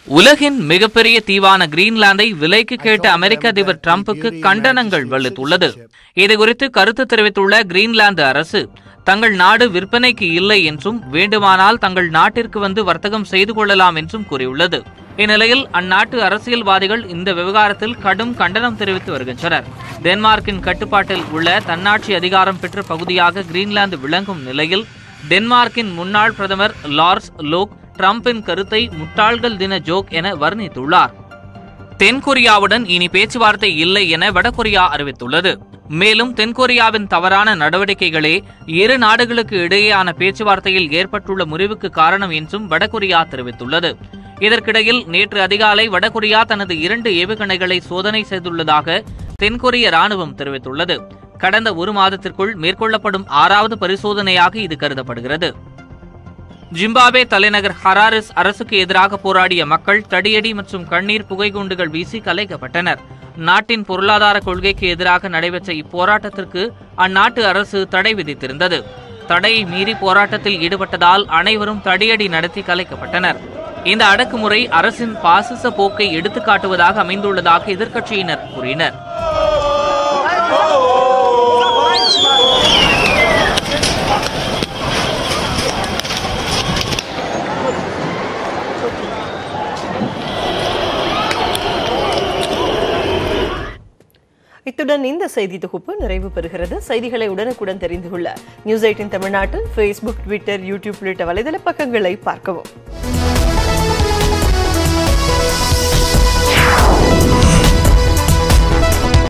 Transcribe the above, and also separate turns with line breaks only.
உலகின் மிகப்பெரிய தீவான கிரீன்லாந்தை விலைக்கு கேட்ட அமெரிக்க அதிபர் டிரம்புக்கு கண்டனங்கள் வெளுத்துள்ளது இதுகுறித்து கருத்து தெரிவித்துள்ள கிரீன்லாந்து அரசு தங்கள் நாடு விற்பனைக்கு இல்லை என்றும் வேண்டுமானால் தங்கள் நாட்டிற்கு வந்து வர்த்தகம் செய்து கொள்ளலாம் என்றும் கூறியுள்ளது இந்நிலையில் அந்நாட்டு அரசியல்வாதிகள் இந்த விவகாரத்தில் கடும் கண்டனம் தெரிவித்து வருகின்றனர் டென்மார்க்கின் கட்டுப்பாட்டில் உள்ள தன்னாட்சி அதிகாரம் பெற்ற பகுதியாக கிரீன்லாந்து விளங்கும் நிலையில் டென்மார்க்கின் முன்னாள் பிரதமர் லார்ஸ் லோக் டிரம்பின் கருத்தை முட்டாள்கள் தின ஜோக் என வர்ணித்துள்ளார் தென்கொரியாவுடன் இனி பேச்சுவார்த்தை இல்லை என வடகொரியா அறிவித்துள்ளது மேலும் தென்கொரியாவின் தவறான நடவடிக்கைகளே இரு நாடுகளுக்கு இடையேயான பேச்சுவார்த்தையில் ஏற்பட்டுள்ள முறிவுக்கு காரணம் என்றும் வடகொரியா தெரிவித்துள்ளது இதற்கிடையில் நேற்று அதிகாலை வடகொரியா தனது இரண்டு ஏவுகணைகளை சோதனை செய்துள்ளதாக தென்கொரிய ராணுவம் தெரிவித்துள்ளது கடந்த ஒரு மாதத்திற்குள் மேற்கொள்ளப்படும் ஆறாவது பரிசோதனையாக இது கருதப்படுகிறது ஜிம்பாப்வே தலைநகர் ஹராரிஸ் அரசுக்கு எதிராக போராடிய மக்கள் தடியடி மற்றும் கண்ணீர் புகைகுண்டுகள் வீசி கலைக்கப்பட்டனர் நாட்டின் பொருளாதார கொள்கைக்கு எதிராக நடைபெற்ற இப்போராட்டத்திற்கு அந்நாட்டு அரசு தடை விதித்திருந்தது தடையை மீறி போராட்டத்தில் ஈடுபட்டதால் அனைவரும் தடியடி நடத்தி கலைக்கப்பட்டனர் இந்த அடக்குமுறை அரசின் பாசிச போக்கை எடுத்துக்காட்டுவதாக அமைந்துள்ளதாக எதிர்க்கட்சியினர் கூறினர்
இத்துடன் இந்த செய்தி தொகுப்பு நிறைவு பெறுகிறது செய்திகளை உடனுக்குடன் தெரிந்து கொள்ள நியூஸ் எயிட்டின் தமிழ்நாட்டில் ஃபேஸ்புக் ட்விட்டர் யூடியூப் உள்ளிட்ட வலைதள பக்கங்களை பார்க்கவும்